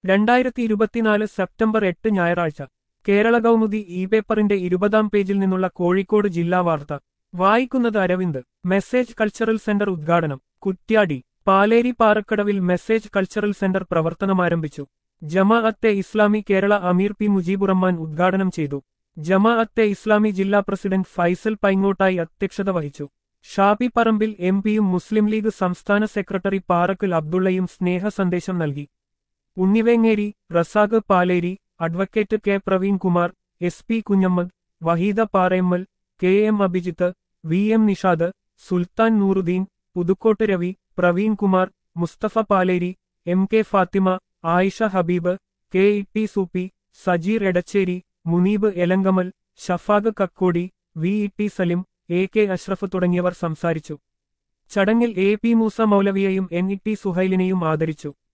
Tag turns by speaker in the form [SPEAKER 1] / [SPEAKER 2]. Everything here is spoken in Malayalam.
[SPEAKER 1] രണ്ടായിരത്തി ഇരുപത്തിനാല് സെപ്റ്റംബർ എട്ട് ഞായറാഴ്ച കേരള കൗമുദി ഇ പേപ്പറിന്റെ ഇരുപതാം പേജിൽ നിന്നുള്ള കോഴിക്കോട് ജില്ലാ വാർത്ത വായിക്കുന്നത് അരവിന്ദ് മെസ്സേജ് കൾച്ചറൽ സെന്റർ ഉദ്ഘാടനം കുറ്റ്യാടി പാലേരി പാറക്കടവിൽ മെസ്സേജ് കൾച്ചറൽ സെന്റർ പ്രവർത്തനമാരംഭിച്ചു ജമാഅത്തെ ഇസ്ലാമി കേരള അമീർ പി മുജീബുറഹ്മാൻ ഉദ്ഘാടനം ചെയ്തു ജമാഅത്തെ ഇസ്ലാമി ജില്ലാ പ്രസിഡന്റ് ഫൈസൽ പൈങ്ങോട്ടായി അധ്യക്ഷത വഹിച്ചു ഷാബി പറമ്പിൽ എം പിയും മുസ്ലിം ലീഗ് സംസ്ഥാന സെക്രട്ടറി പാറക്കൽ അബ്ദുള്ളയും സ്നേഹ സന്ദേശം നൽകി Unnivengeri Razak Paleri advocate K Praveen Kumar S P Kunhammad Waheeda Parayammal K M Abhijith V M Nishad Sulthan Nooruddeen Puthukkot Ravi Praveen Kumar Musthafa Paleri M K Fathima Ayisha Habeeb K E T Sooppy Sajeer Edachery Muneeb Elankamal Shafaq Kakkodi V E T Salim A K Ashraf തുടങ്ങിയവർ സംസാരിച്ചു ചടങ്ങിൽ എ പി മൂസ മൗലവിയെയും എൻ ഇ ടി സുഹൈലിനെയും ആദരിച്ചു